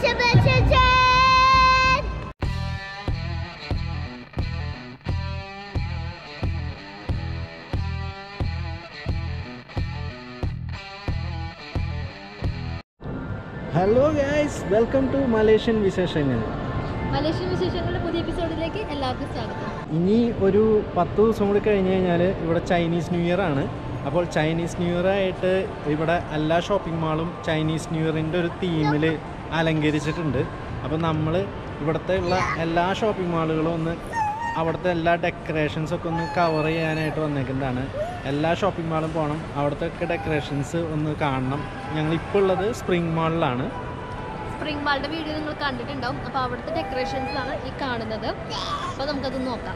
Sebastian! Hello guys welcome to Malaysian വിശേഷങ്ങൾ Malaysian വിശേഷങ്ങളുടെ പുതിയ എപ്പിസോഡിലേക്ക് എല്ലാവർക്കും സ്വാഗതം ഇനി ഒരു പത്ത് ദിവസം കൂടി കഴിഞ്ഞ് കഴിഞ്ഞാൽ ഇവിടെ ചൈനീസ് ന്യൂ ഇയർ ആണ് അപ്പോൾ ചൈനീസ് ന്യൂ ഇയർ ആയിട്ട് ഇവിടെ എല്ലാ ഷോപ്പിംഗ് മാളും ചൈനീസ് ന്യൂ ഇയറിൻ്റെ ഒരു തീമിൽ അലങ്കരിച്ചിട്ടുണ്ട് അപ്പോൾ നമ്മൾ ഇവിടുത്തെ ഉള്ള എല്ലാ ഷോപ്പിംഗ് മാളുകളും ഒന്ന് അവിടുത്തെ എല്ലാ ഡെക്കറേഷൻസ് ഒക്കെ ഒന്ന് കവർ ചെയ്യാനായിട്ട് വന്നേക്കുന്നതാണ് എല്ലാ ഷോപ്പിംഗ് മാളും പോകണം അവിടുത്തെ ഒക്കെ ഡെക്കറേഷൻസ് ഒന്ന് കാണണം ഞങ്ങളിപ്പോൾ ഉള്ളത് സ്പ്രിംഗ് മാളിലാണ് സ്പ്രിംഗ് മാളിന്റെ വീഡിയോ നിങ്ങൾ കണ്ടിട്ടുണ്ടാവും അപ്പോൾ അവിടുത്തെ ഡെക്കറേഷൻസ് ആണ് ഈ കാണുന്നത് അപ്പോൾ നമുക്കത് നോക്കാം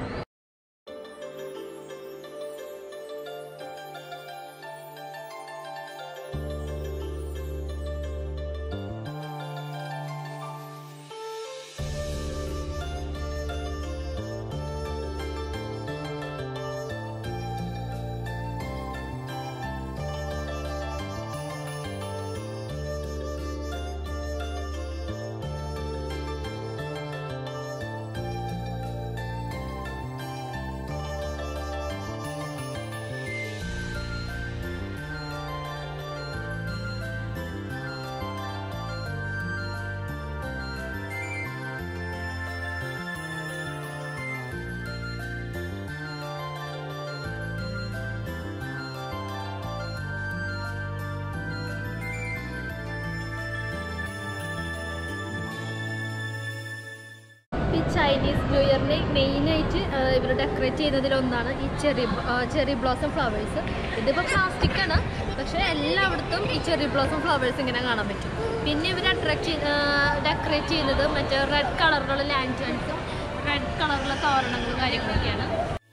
ഈ ചൈനീസ് ന്യൂ ഇയറിനെ മെയിനായിട്ട് ഇവർ ഡെക്കറേറ്റ് ചെയ്യുന്നതിലൊന്നാണ് ഈ ചെറി ചെറി ബ്ലോസം ഫ്ലവേഴ്സ് ഇതിപ്പോൾ പ്ലാസ്റ്റിക് ആണ് പക്ഷേ എല്ലായിടത്തും ഈ ചെറി ബ്ലോസം ഫ്ലവേഴ്സ് ഇങ്ങനെ കാണാൻ പറ്റും പിന്നെ ഇവർ അട്രാക്ട് ഡെക്കറേറ്റ് ചെയ്യുന്നത് മറ്റേ റെഡ് കളറിലുള്ള ലാൻറ്റേൺസും റെഡ് കളറിലുള്ള തോരണങ്ങളും കാര്യങ്ങളൊക്കെയാണ്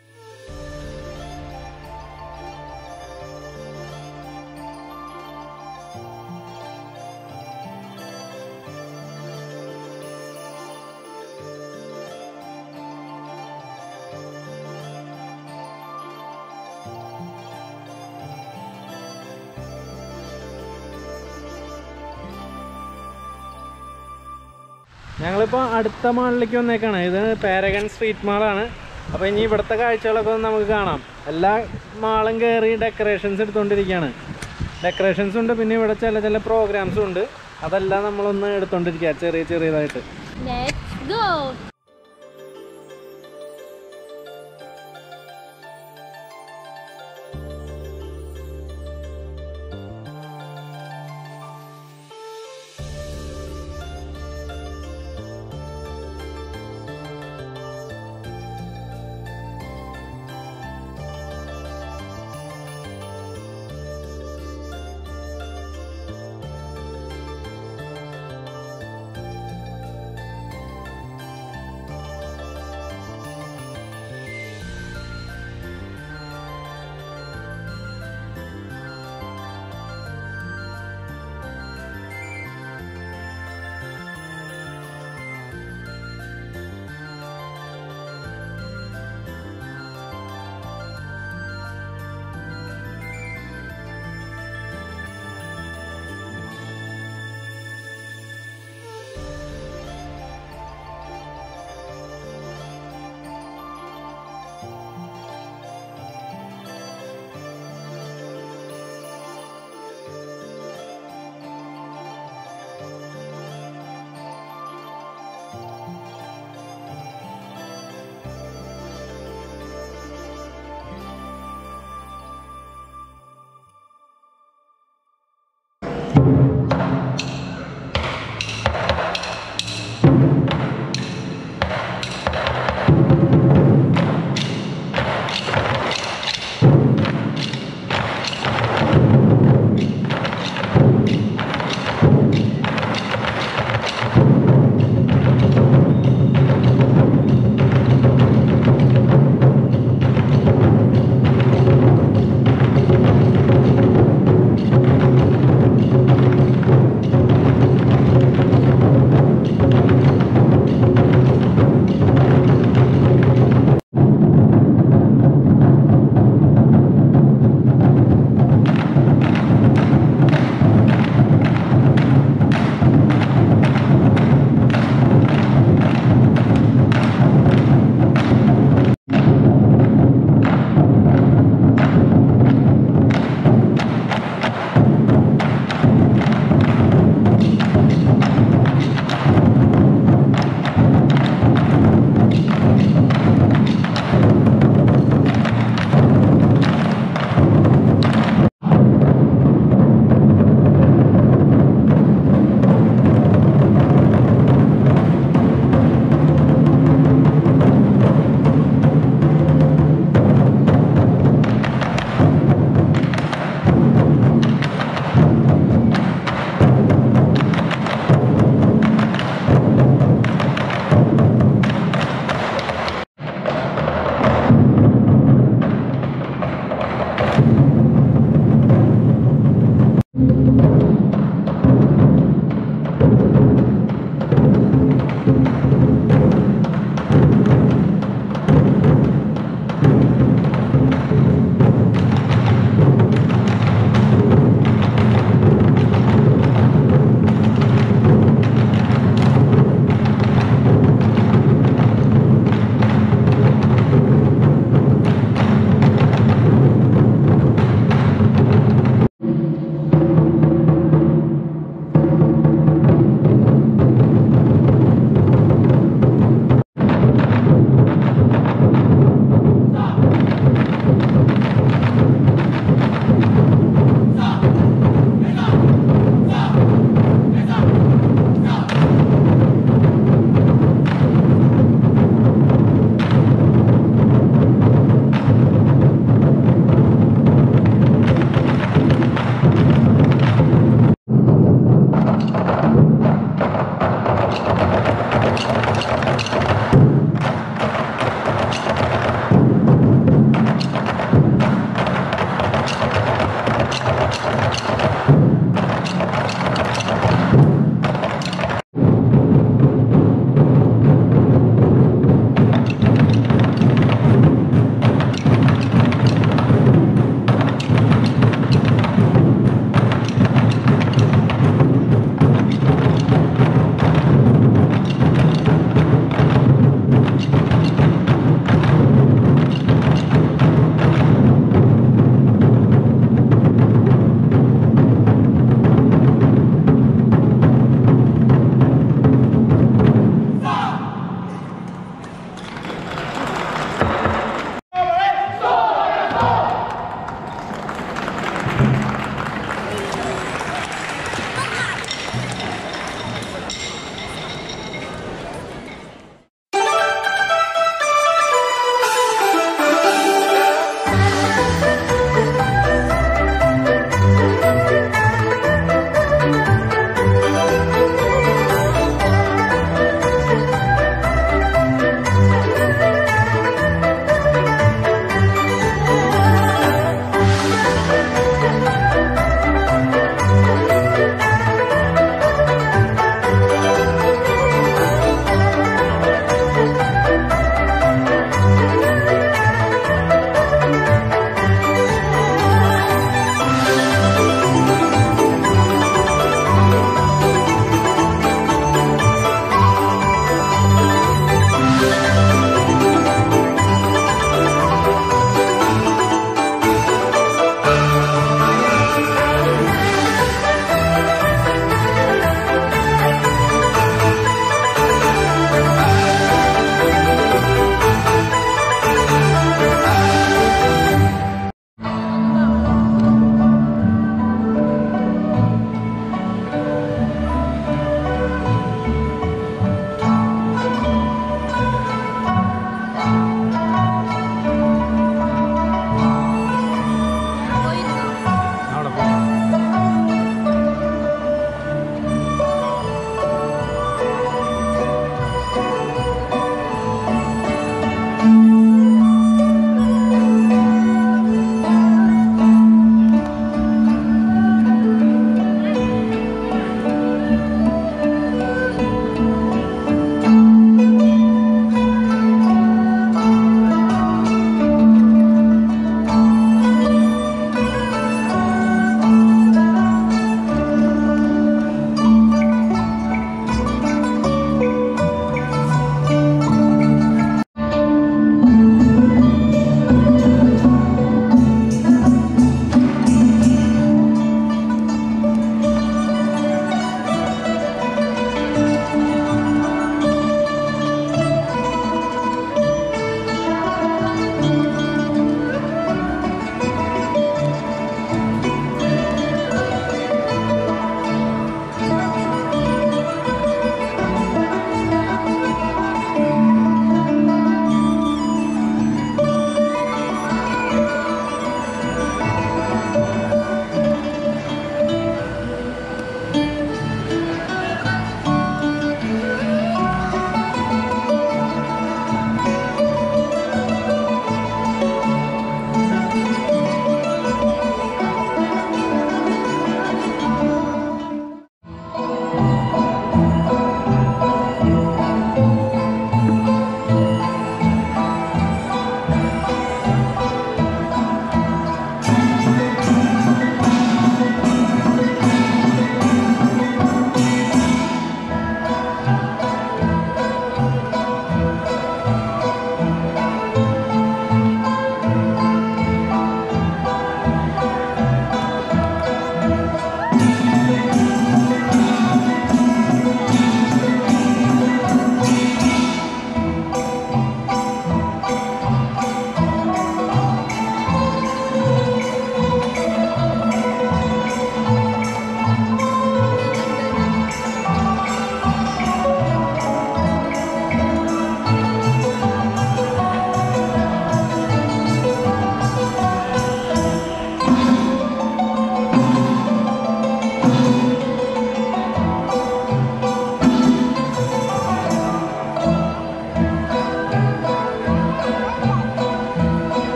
ഞങ്ങളിപ്പോൾ അടുത്ത മാളിലേക്ക് വന്നേക്കാണ് ഇത് പാരഗൺ സ്ട്രീറ്റ് മാളാണ് അപ്പോൾ ഇനി ഇവിടുത്തെ കാഴ്ചകളൊക്കെ ഒന്ന് നമുക്ക് കാണാം എല്ലാ മാളും കയറി ഡെക്കറേഷൻസ് എടുത്തുകൊണ്ടിരിക്കുകയാണ് ഡെക്കറേഷൻസ് ഉണ്ട് പിന്നെ ഇവിടെ ചില ചില പ്രോഗ്രാംസും ഉണ്ട് അതെല്ലാം നമ്മളൊന്ന് എടുത്തുകൊണ്ടിരിക്കുക ചെറിയ ചെറിയതായിട്ട് ലെറ്റ്സ് ഗോ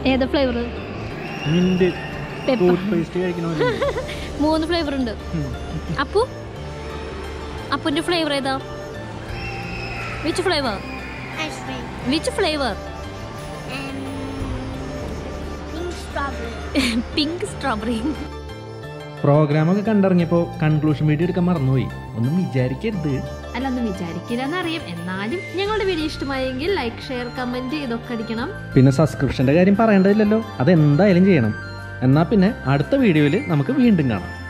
ഏതാ flavour mint pepper toothpaste കഴിക്കണ മൂന്ന് ഫ്ലേവർ ഉണ്ട് അപ്പു അപ്പുന്റെ ഫ്ലേവർ ഏതാ which flavour Ice cream which flavour and pink strawberry. Pink strawberry പ്രോഗ്രാമൊക്കെ കണ്ടിറങ്ങിയപ്പോൾ കൺക്ലൂഷൻ വീഡിയോ എടുക്കാൻ മറന്നുപോയി ഒന്നും വിചാരിക്കരുത് അല്ല ഒന്നും വിചാരിക്കില്ല എന്നറിയാം എന്നാലും ഞങ്ങളുടെ വീഡിയോ ഇഷ്ടമായെങ്കിൽ ലൈക്ക് ഷെയർ കമന്റ് ഇതൊക്കെ അടിക്കണം പിന്നെ സബ്സ്ക്രിപ്ഷൻ്റെ കാര്യം പറയേണ്ടതില്ലല്ലോ അതെന്തായാലും ചെയ്യണം എന്നാൽ പിന്നെ അടുത്ത വീഡിയോയിൽ നമുക്ക് വീണ്ടും കാണാം